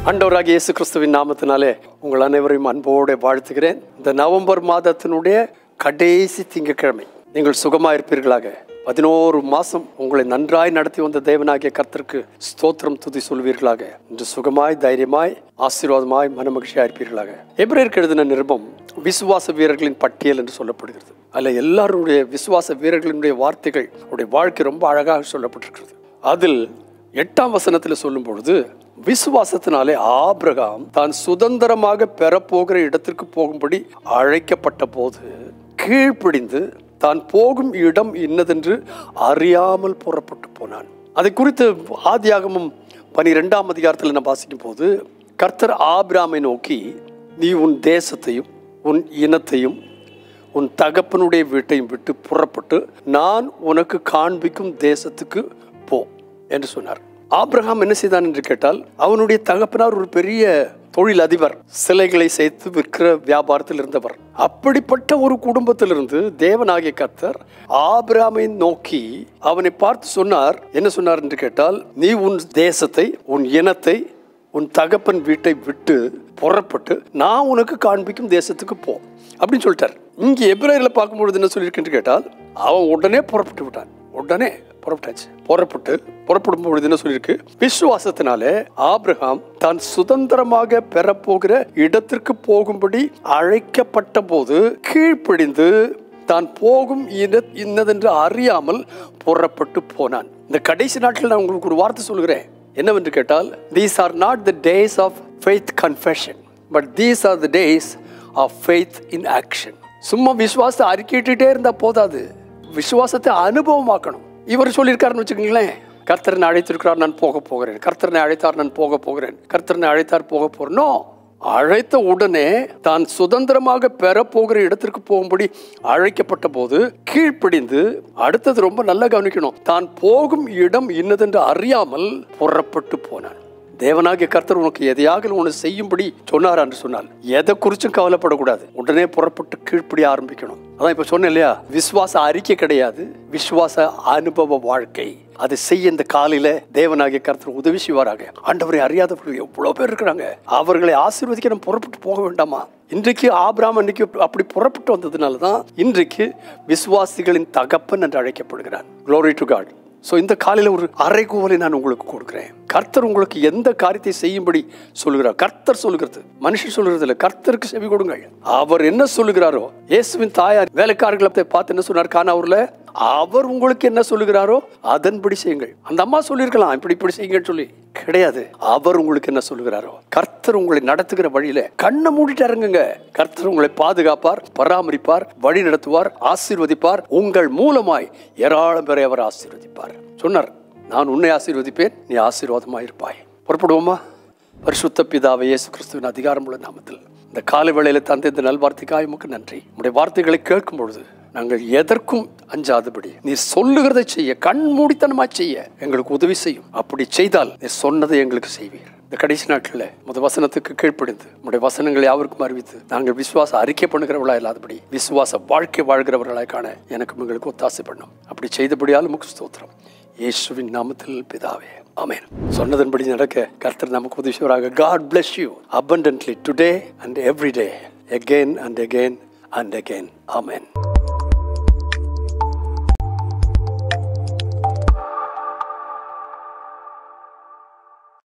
ஆண்டவராகிய இயேசு கிறிஸ்துவின் நாமத்தினாலே உங்கள் அனைவரையும் அன்போடு வாழ்த்துகிறேன் இந்த நவம்பர் மாதத்தினுடைய கடைசி திங்கட்கிழமை நீங்கள் சுகமாக இருப்பீர்களாக பதினோரு மாசம் உங்களை நன்றாய் நடத்தி வந்த தேவனாகிய கர்த்தருக்கு ஸ்தோத்திரம் துதி சொல்வீர்களாக இன்று சுகமாய் தைரியமாய் ஆசீர்வாதமாய் மனமகிழ்ச்சியாக இருப்பீர்களாக எபிரேயருக்கு எழுதின நிருபம் விசுவாச வீரர்களின் பட்டியல் என்று சொல்லப்படுகிறது அதில் எல்லாருடைய விசுவாச வீரர்களினுடைய வார்த்தைகள் அவருடைய வாழ்க்கை ரொம்ப அழகாக சொல்லப்பட்டிருக்கிறது அதில் எட்டாம் வசனத்தில் சொல்லும் பொழுது விசுவாசத்தினாலே ஆபிரகாம் தான் சுதந்திரமாக பெறப்போகிற இடத்திற்கு போகும்படி அழைக்கப்பட்ட போது கீழ்ப்பிடிந்து தான் போகும் இடம் இன்னதென்று அறியாமல் புறப்பட்டு போனான் அதை குறித்து ஆதியாகமும் பனிரெண்டாம் அதிகாரத்தில் நான் வாசிக்கும் போது கர்த்தர் ஆபிராமை நோக்கி நீ உன் தேசத்தையும் உன் இனத்தையும் உன் தகப்பனுடைய வீட்டையும் விட்டு புறப்பட்டு நான் உனக்கு காண்பிக்கும் தேசத்துக்கு போ என்று சொன்னார் ஆபிரகாம் என்ன செய்தான் என்று கேட்டால் அவனுடைய தகப்பனார் ஒரு பெரிய தொழில் அதிபர் சிலைகளை சேர்த்து விற்கிற வியாபாரத்தில் இருந்தவர் அப்படிப்பட்ட ஒரு குடும்பத்திலிருந்து தேவனாகிய கர்த்தர் ஆபிராமை நோக்கி அவனை பார்த்து சொன்னார் என்ன சொன்னார் என்று கேட்டால் நீ உன் தேசத்தை உன் இனத்தை உன் தகப்பன் வீட்டை விட்டு புறப்பட்டு நான் உனக்கு காண்பிக்கும் தேசத்துக்கு போ அப்படின்னு சொல்லிட்டார் இங்கே எப்ரேயரில் பார்க்கும்பொழுது என்ன சொல்லியிருக்கேன்னு கேட்டால் அவன் உடனே புறப்பட்டு விட்டான் உடனே புறப்பட்டாச்சு புறப்பட்டு புறப்படும் பொழுது என்ன சொல்லியிருக்கு விசுவாசத்தினாலே ஆபிரகாம் தான் சுதந்திரமாக பெறப்போகிற இடத்திற்கு போகும்படி அழைக்கப்பட்ட போது கீழ்ப்பிடிந்து தான் போகும் இட இன்னதென்று அறியாமல் புறப்பட்டு போனான் இந்த கடைசி நாட்கள் நான் உங்களுக்கு ஒரு வார்த்தை சொல்கிறேன் என்னவென்று கேட்டால் these are not the days of faith confession but these are the days of faith in action சும்மா விசுவாசத்தை அறிக்கிட்டுட்டே இருந்தா போதாது விசுவாசத்தை அனுபவமாக்கணும் இவர் சொல்லியிருக்காருன்னு வச்சுக்கோங்களேன் கர்த்தரனை அழைத்திருக்கிறார் நான் போக போகிறேன் கர்த்தரனை அழைத்தார் நான் போக போகிறேன் கர்த்தரனை அழைத்தார் போக போறேனோ அழைத்த உடனே தான் சுதந்திரமாக பெறப்போகிற இடத்திற்கு போகும்படி அழைக்கப்பட்ட போது கீழ்ப்பிடிந்து அடுத்தது ரொம்ப நல்லா கவனிக்கணும் தான் போகும் இடம் இன்னதென்று அறியாமல் புறப்பட்டு போனான் தேவனாகிய கர்த்தர் உனக்கு எதையாக உனக்கு செய்யும்படி சொன்னார் என்று சொன்னால் எதை குறிச்சும் கவலைப்படக்கூடாது உடனே புறப்பட்டு கீழ்ப்படி ஆரம்பிக்கணும் அதான் இப்ப சொன்னேன் இல்லையா விசுவாச அறிக்கை கிடையாது விசுவாச அனுபவ வாழ்க்கை அதை செய்ய இந்த காலையில தேவனாகிய கர்த்தர் உதவி செய்வாராக ஆண்டவரை அறியாதவர்கள் எவ்வளவு பேர் இருக்கிறாங்க அவர்களை ஆசீர்வதிக்க நம்ம புறப்பட்டு போக வேண்டாமா இன்றைக்கு ஆபிராம் அன்றைக்கு அப்படி புறப்பட்டு வந்ததுனால தான் இன்றைக்கு விசுவாசிகளின் தகப்பன் என்று அழைக்கப்படுகிறான் க்ளோரி டு காட் ஸோ இந்த காலையில் ஒரு அறைகூவலை நான் உங்களுக்கு கொடுக்குறேன் கர்த்தர் உங்களுக்கு எந்த காரியத்தை செய்யும்படி சொல்லுகிறார் கர்த்தர் சொல்லுகிறது மனுஷன் சொல்லுறது இல்லை கர்த்தருக்கு செவி கொடுங்கள் அவர் என்ன சொல்லுகிறாரோ இயேசுவின் தாயார் வேலைக்காரர்களை பார்த்து என்ன சொன்னார் கானாவூர்ல அவர் உங்களுக்கு என்ன சொல்லுகிறாரோ அதன்படி செய்யுங்கள் அந்த அம்மா சொல்லியிருக்கலாம் இப்படி இப்படி செய்யுங்கன்னு சொல்லி கிடையாது அவர் உங்களுக்கு என்ன சொல்லுகிறாரோ கர்த்தர் உங்களை நடத்துகிற வழியில கண்ணை மூடிட்டு இறங்குங்க கர்த்தர் உங்களை பாதுகாப்பார் பராமரிப்பார் வழி நடத்துவார் ஆசீர்வதிப்பார் உங்கள் மூலமாய் ஏராளம் பேரை அவர் ஆசீர்வதிப்பார் சொன்னார் நான் உன்னை ஆசீர்வதிப்பேன் நீ ஆசீர்வாதமாக இருப்பாய் புறப்படுவோமா பரிசுத்த பிதாவை இயேசு கிறிஸ்துவின் அதிகாரமுள்ள நாமத்தில் இந்த காலை வேளையில தந்த இந்த நல்வார்த்தைக்காய் உமக்கு நன்றி உடைய வார்த்தைகளை கேட்கும் பொழுது நாங்கள் எதற்கும் அஞ்சாதபடி நீ சொல்லுகிறதை செய்ய கண் மூடித்தனமா செய்ய எங்களுக்கு உதவி செய்யும் அப்படி செய்தால் நீ சொன்னதை எங்களுக்கு செய்வீர் இந்த கடைசி நாட்களில் முத வசனத்துக்கு கீழ்ப்படிந்து உடைய வசனங்களை யாருக்கும் அறிவித்து நாங்கள் விசுவாச அறிக்கை பண்ணுகிறவர்களா இல்லாதபடி விசுவாச வாழ்க்கை வாழ்கிறவர்களாய் காண எனக்கு எங்களுக்கு ஒத்தாசை பண்ணும் அப்படி செய்தபடியால் முக்கு ஸ்தோத்திரம் இயேசுவின் நாமத்தில் பிதாவே ஆமென் சொன்னதன்படி நடக்க கர்த்தர் நமக்கு உதவிவராக God bless you abundantly today and every day again and again and again amen